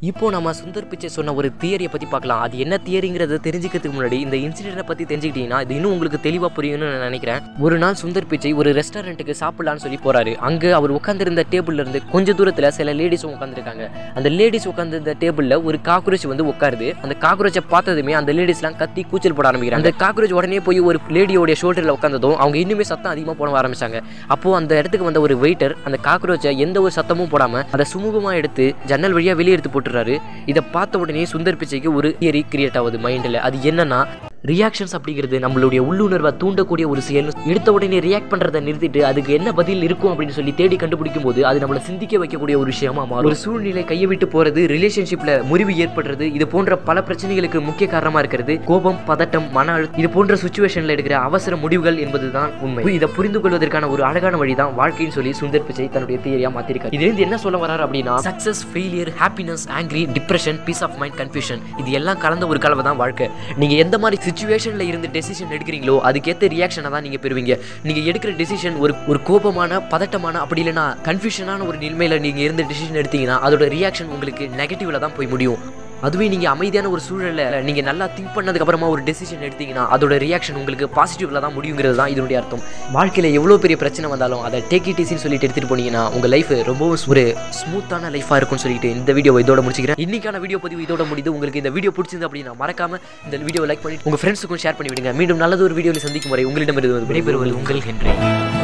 இப்போ நம்ம சுந்தர் பிச்சை சொன்ன ஒரு தியரியை பற்றி பார்க்கலாம் அது என்ன தியரிங்கிறத தெரிஞ்சுக்கிறதுக்கு முன்னாடி இந்த இன்சிடென்ட்டை பற்றி தெரிஞ்சுக்கிட்டீங்கன்னா இது இன்னும் உங்களுக்கு தெளிவாக புரியும்னு நான் நினைக்கிறேன் ஒரு நாள் சுந்தர் பிச்சை ஒரு ரெஸ்டாரண்ட்டுக்கு சாப்பிடலான்னு சொல்லி போறாரு அங்கே அவர் உட்காந்துருந்த டேபிள்ல இருந்து கொஞ்ச தூரத்தில் சில லேடிஸும் உட்காந்துருக்காங்க அந்த லேடிஸ் உட்காந்துருந்த டேபிளில் ஒரு காக்ரோச் வந்து உட்காருது அந்த காக்ரோச்சை பார்த்ததுமே அந்த லேடிஸ்லாம் கத்தி கூச்சல் போட ஆரம்பிக்கிறாங்க அந்த காக்ரோச் உடனே போய் ஒரு லேடியோடைய ஷோல்டரில் உட்காந்ததும் அவங்க இன்னுமே சத்தம் அதிகமாக போட ஆரம்பிச்சாங்க அப்போ அந்த இடத்துக்கு வந்த ஒரு வெயிட்டர் அந்த காக்ரோச்சை எந்த ஒரு சத்தமும் போடாம அதை சுமூகமாக எடுத்து ஜன்னல் வழியாக வெளியே எடுத்து போட்டுறாரு இதை பார்த்த உடனே சுந்தர் பிச்சைக்கு ஒரு தியரி கிரியேட் ஆகுது மைண்டில் அது என்னன்னா ரியாக்ஷன்ஸ் அப்படிங்கிறது நம்மளுடைய உள்ளுணர்வை தூண்டக்கூடிய ஒரு செயல் எடுத்த உடனே ரியாக்ட் பண்ணுறதை நிறுத்திட்டு அதுக்கு என்ன பதில் இருக்கும் அப்படின்னு சொல்லி தேடி கண்டுபிடிக்கும் போது அது நம்மளை சிந்திக்க வைக்கக்கூடிய ஒரு விஷயமா மாறும் ஒரு சூழ்நிலை கையை விட்டு போறது ரிலேஷன்ஷிப்ல முறிவு ஏற்படுறது இது போன்ற பல பிரச்சனைகளுக்கு முக்கிய காரணமா இருக்கிறது கோபம் பதட்டம் மன அழுத்தம் இது போன்ற சுச்சுவேஷன்ல எடுக்கிற அவசர முடிவுகள் என்பதுதான் உண்மை இதை புரிந்து கொள்வதற்கான ஒரு அழகான வழி தான் வாழ்க்கைன்னு சொல்லி சுந்தர் பிச்சை தன்னுடைய தியரியா மாத்திருக்காரு இதுலேருந்து என்ன சொல்ல வராரு அப்படின்னா success failure happiness angry depression peace of mind confusion இது எல்லாம் கலந்த ஒரு கலவை தான் வாழ்க்கை நீங்க எந்த மாதிரி சுச்சுவேஷன்ல இருந்து டெசிஷன் எடுக்கிறீங்களோ அதுக்கேற்ற ரியாக்ஷனை தான் நீங்க பெறுவீங்க நீங்க எடுக்கிற டெசிஷன் ஒரு ஒரு கோபமான பதட்டமான அப்படி இல்லைன்னா கன்ஃபியூஷனான ஒரு நிலைமையில நீங்க இருந்து டெசிஷன் எடுத்தீங்கன்னா அதோட ரியாக்ஷன் உங்களுக்கு நெகட்டிவ்ல தான் போய் முடியும் அதுவே நீங்கள் அமைதியான ஒரு சூழல்ல நீங்கள் நல்லா திங்க் பண்ணதுக்கு அப்புறமா ஒரு டெசிஷன் எடுத்தீங்கன்னா அதோட ரியாக்ஷன் உங்களுக்கு பாசிட்டிவ்ல தான் முடியுங்கிறது தான் இதனுடைய அர்த்தம் வாழ்க்கையில் எவ்வளோ பெரிய பிரச்சனை வந்தாலும் அதை டேக் இட் ஈஸின்னு சொல்லிட்டு எடுத்துகிட்டு போனீங்கன்னா உங்கள் லைஃப் ரொம்பவும் ஒரு ஸ்மூத்தான லைஃபாக இருக்கும்னு சொல்லிட்டு இந்த வீடியோ இதோட முடிச்சுக்கிறேன் இன்னைக்கான வீடியோ பதிவு இதோட முடியுது உங்களுக்கு இந்த வீடியோ பிடிச்சிருந்து அப்படின்னா மறக்காம இந்த வீடியோ லைக் பண்ணி உங்கள் ஃப்ரெண்ட்ஸுக்கும் ஷேர் பண்ணி விடுங்க மீண்டும் நல்லது ஒரு வீடியோவில் சந்திக்கும் வரை உங்களிடமிருந்து விடைபெறுவது உங்கள் ஹென்றி